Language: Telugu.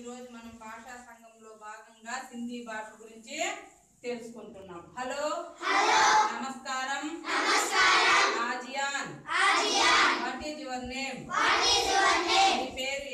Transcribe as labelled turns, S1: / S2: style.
S1: ఈ రోజు మనం భాషా సంఘంలో భాగంగా సింధీ భాష గురించి తెలుసుకుంటున్నాం హలో నమస్కారం ఆజియాన్ వాట్ ఈజ్ యువర్ నేమ్ నీ పేరు